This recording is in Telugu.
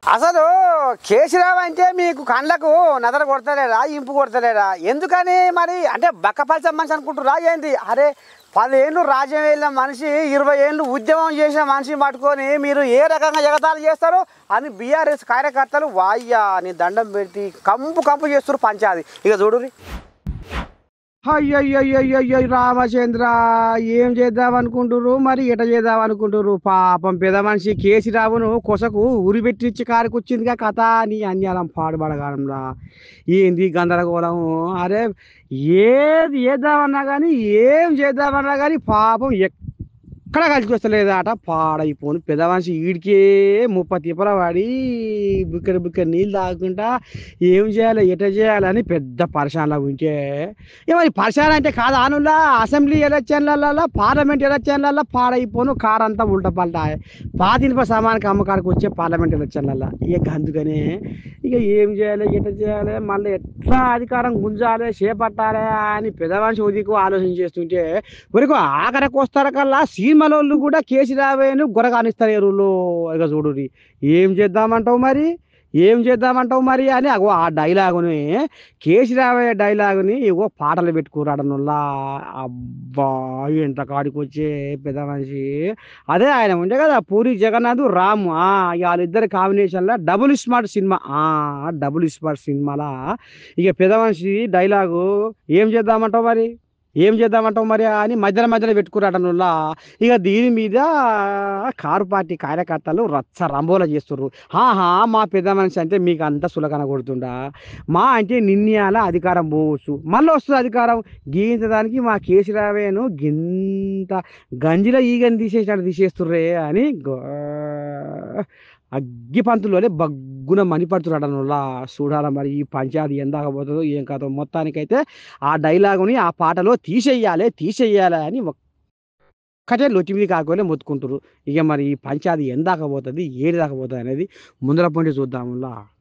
అసలు కేసీరావు అంటే మీకు కళ్ళకు నదర కొడతలేరా ఇంపు కొడతలేరా ఎందుకని మరి అంటే బక్కపల్చం మనిషి అనుకుంటురా ఏంది అరే పదేళ్ళు రాజ్యం వెళ్ళిన మనిషి ఇరవై ఏళ్ళు ఉద్యమం చేసిన మనిషిని పట్టుకొని మీరు ఏ రకంగా ఎగతాళి చేస్తారు అని బీఆర్ఎస్ కార్యకర్తలు వాయ్యా నీ దండం పెట్టి కంపు కంపు చేస్తారు పంచాది ఇక చూడురి అయ్యయ్యయ్యయ్యో రామచంద్ర ఏం చేద్దాం అనుకుంటుర్రు మరి ఎట చేద్దాం అనుకుంటుర్రు పాపం పెద్ద మనిషి కేసీరావును కొసకు ఉరి పెట్టించి కారుకొచ్చిందిగా కథ నీ అన్యాలం పాడుబడగానంరా ఏంది గందరగోళం అరే ఏది చేద్దామన్నా కానీ ఏం చేద్దామన్నా కానీ పాపం ఎక్కడ కలిసి వస్తలేదట పాడైపోను పెద్ద మనిషి ఈడికే ముప్ప తిప్పల పడి బుక్కడి బుక్కడి నీళ్ళు తాగుకుంటా ఏం చేయాలి ఎట చేయాలని పెద్ద పరిశానలా ఉంటే ఇక మరి పరిశాన అంటే కాదు ఆనులా అసెంబ్లీ ఎలక్షన్లలో పార్లమెంట్ ఎలక్షన్లలో పాడైపోను కార్ అంతా ఉల్టా పల్టా పాతినిప సామానికి అమ్మకానికి వచ్చే పార్లమెంట్ ఎలక్షన్లలో ఇక అందుకనే ఇక ఏం చేయాలి ఎట చేయాలి మళ్ళీ ఎట్లా అధికారం గుంజాలి చేపట్టాలి అని పెద్ద మనిషి ఉదికు ఆలోచన చేస్తుంటే వరకు ఆఖరికి వస్తారు కల్లా సీమలోళ్ళు కూడా కేసీరావేను గొరగానిస్తారు ఎరువులు ఇక చూడు ఏం చేద్దామంటావు మరి ఏం చేద్దామంటావు మరి అని అగో ఆ డైలాగుని కేసీరావయ్య డైలాగుని ఇగో పాటలు పెట్టుకురాడనుల్లా అబ్బా ఎంత కాడికి వచ్చే పెద్ద మనిషి అదే ఆయన ఉండే కదా పూరి జగన్నాథ్ రామ్ ఆ, ఇక వాళ్ళిద్దరి కాంబినేషన్లో డబుల్ స్మార్ట్ సినిమా ఆ డబుల్ స్మార్ట్ సినిమాలా ఇక పెద్ద మనిషి డైలాగు ఏం చేద్దామంటావు మరి ఏం చేద్దామంటావు మరి అని మధ్యలో మధ్యలో పెట్టుకురాటనుల్లా ఇక దీని మీద కారు పార్టీ కార్యకర్తలు రచ్చ రంబోల చేస్తుర్రు హాహా మా పెద్ద మనిషి అంటే మీకు అంత సులకన కొడుతుండా మా అంటే నిన్నయాల అధికారం పోవచ్చు మళ్ళీ వస్తుంది అధికారం గీయించడానికి మా కేసీరావేను గింత గంజిలో ఈగని తీసేసినట్టు తీసేస్తుర్రే అని గో- అగ్గి పంతులోనే బగ్గున మణిపడుతున్నాడనులా చూడాల మరి ఈ పంచాయతీ ఎందాక పోతుందో ఏం కాదో మొత్తానికైతే ఆ డైలాగుని ఆ పాటలో తీసేయాలి తీసేయాలి అని ఒక్కటే లొచ్చిమిది కాకపోతే మొత్తుకుంటారు ఇక మరి ఈ పంచాయతీ ఎందాక పోతుంది ఏడు దాకా పోతుంది అనేది ముందర పొంటి చూద్దాములా